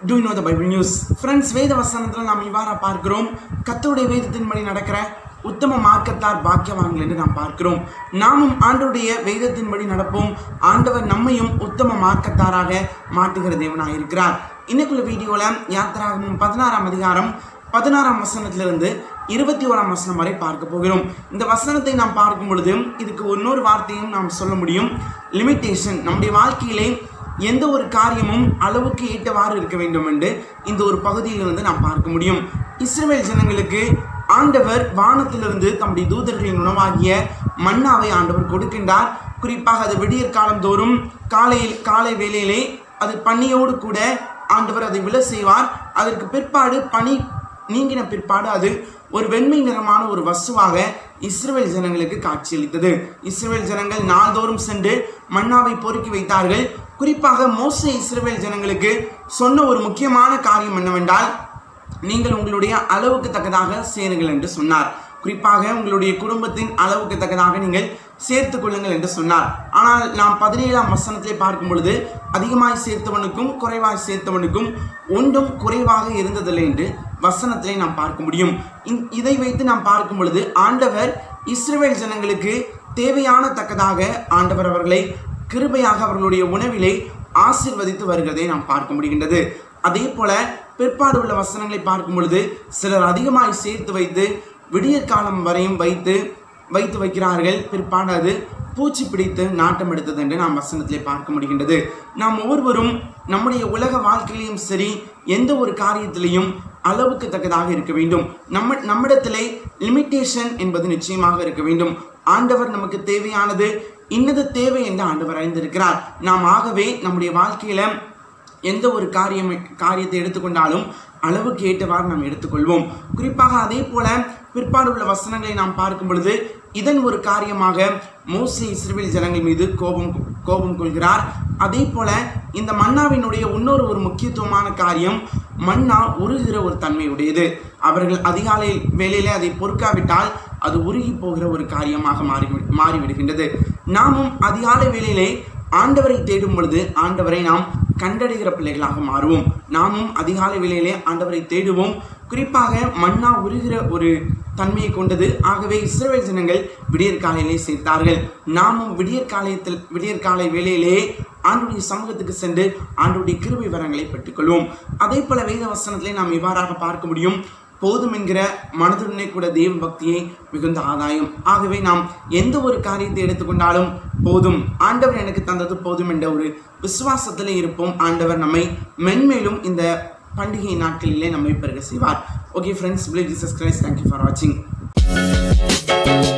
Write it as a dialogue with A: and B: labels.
A: two know the Bible news friends வேத வசனத்தில் நாம் இவ்வாறு பார்க்கிறோம் கத்தருடைய வேதத்தின்படி நடக்கிற உத்தம மார்க்கத்தார் பாக்கியவான்கள் என்று நாம் பார்க்கிறோம் நாமும் ஆண்டவருடைய வேதத்தின்படி நடப்போம் ஆண்டவர் நம்மையும் உத்தம மார்க்கத்தாராக மாட்டுகிற தேவனாக இருக்கிறார் இன்னைக்குள்ள வீடியோவில் யாத்திராகமும் பதினாறாம் அதிகாரம் பதினாறாம் வசனத்திலிருந்து இருபத்தி ஓராம் வசனம் வரை பார்க்க போகிறோம் இந்த வசனத்தை நாம் பார்க்கும் பொழுது இதுக்கு இன்னொரு வார்த்தையும் நாம் சொல்ல முடியும் லிமிட்டேஷன் நம்முடைய வாழ்க்கையிலே எந்த ஒரு காரியமும் அளவுக்கு ஏற்றவாறு இருக்க வேண்டும் என்று இந்த ஒரு பகுதியிலிருந்து நாம் பார்க்க முடியும் இஸ்ரேல் ஜனங்களுக்கு ஆண்டவர் வானத்திலிருந்து தம்முடைய தூதர்களின் உணவாகிய மன்னாவை ஆண்டவர் கொடுக்கின்றார் குறிப்பாக அது விடியற் காலந்தோறும் காலையில் காலை வேளையிலே அது பனியோடு கூட ஆண்டவர் அதை விழ செய்வார் அதற்கு பிற்பாடு பனி நீங்கின பிற்பாடு அது ஒரு வெண்மை நிறமான ஒரு வசுவாக இஸ்ரேல் ஜனங்களுக்கு காட்சியளித்தது இஸ்ரேல் ஜனங்கள் நாள்தோறும் சென்று மன்னாவை பொறுக்கி வைத்தார்கள் குறிப்பாக மோசே இஸ்ரேல் ஜனங்களுக்கு சொன்ன ஒரு முக்கியமான காரியம் என்னவென்றால் நீங்கள் உங்களுடைய அளவுக்கு தக்கதாக சேருங்கள் என்று சொன்னார் குறிப்பாக உங்களுடைய குடும்பத்தின் அளவுக்கு தக்கதாக நீங்கள் சேர்த்து கொள்ளுங்கள் என்று சொன்னார் ஆனால் நாம் பதினேழாம் வசனத்திலே பார்க்கும் பொழுது அதிகமாய் சேர்த்தவனுக்கும் குறைவாய் சேர்த்தவனுக்கும் ஒன்றும் குறைவாக இருந்ததில்லை என்று வசனத்திலே நாம் பார்க்க முடியும் இந்- இதை வைத்து நாம் பார்க்கும் பொழுது ஆண்டவர் இஸ்ரவேல் ஜனங்களுக்கு தேவையான தக்கதாக ஆண்டவர் அவர்களை கிருபையாக அவர்களுடைய உணவிலே ஆசீர்வதித்து வருகிறதை நாம் பார்க்க முடிகின்றது அதே போல பிற்பாடு உள்ள வசனங்களை பார்க்கும் பொழுது சிலர் அதிகமாய் சேர்த்து வைத்து விடியற் காலம் வரையும் வைத்து வைத்து வைக்கிறார்கள் பிற்பாடு அது பூச்சி பிடித்து நாட்டம் எடுத்தது என்று நாம் வசனத்திலே பார்க்க முடிகின்றது நாம் ஒவ்வொருவரும் நம்முடைய உலக வாழ்க்கையிலும் சரி எந்த ஒரு காரியத்திலையும் அளவுக்கு தக்கதாக இருக்க வேண்டும் நம்ம நம்மிடத்திலே லிமிட்டேஷன் என்பது நிச்சயமாக இருக்க வேண்டும் ஆண்டவர் நமக்கு தேவையானது இன்னது தேவை என்று ஆண்டவர் அறிந்திருக்கிறார் நாம் ஆகவே நம்முடைய வாழ்க்கையில எந்த ஒரு காரியம் காரியத்தை எடுத்துக்கொண்டாலும் அளவுக்கு ஏற்றவாறு நாம் எடுத்துக்கொள்வோம் குறிப்பாக அதே போல பிற்பாடு உள்ள வசனங்களை நாம் பார்க்கும் பொழுது இதன் ஒரு காரியமாக மோசே இஸ்ரேல் ஜனங்கள் மீது கோபம் கோபம் கொள்கிறார் அதே போல இந்த மன்னாவினுடைய இன்னொரு ஒரு முக்கியத்துவமான காரியம் மன்னா உருகிற ஒரு தன்மையுடையது அவர்கள் அதிகாலை வேளையிலே அதை பொறுக்காவிட்டால் அது உருகி போகிற ஒரு காரியமாக மாறி மாறிவிடுகின்றது நாமும் அதிகாலை வேளையிலே ஆண்டவரை தேடும் பொழுது ஆண்டவரை நாம் கண்டடைகிற பிள்ளைகளாக மாறுவோம் நாமும் அதிகாலை வேளையிலே ஆண்டவரை தேடுவோம் குறிப்பாக மன்னா உருகிற ஒரு தன்மையை கொண்டது ஆகவே இஸ்ரவேல் ஜனங்கள் விடியற் காலையிலே சேர்த்தார்கள் நாமும் விடியற் காலையத்தில் விடியற் காலை வேளையிலே ஆண்டுடைய சமூகத்துக்கு சென்று ஆண்டுடைய கிருபை வரங்களை பெற்றுக்கொள்வோம் அதே போல வேத வசனத்திலே நாம் இவ்வாறாக பார்க்க முடியும் போதும் என்கிற மனதுடனே கூட தெய்வ பக்தியை மிகுந்த ஆதாயம் ஆகவே நாம் எந்த ஒரு காரியத்தை எடுத்துக்கொண்டாலும் போதும் ஆண்டவர் எனக்கு தந்தது போதும் என்ற ஒரு விசுவாசத்திலே இருப்போம் ஆண்டவர் நம்மை மென்மேலும் இந்த பண்டிகை நாட்களிலே நம்மை பெருக செய்வார் okay friends believe Jesus Christ thank you for வாட்சிங்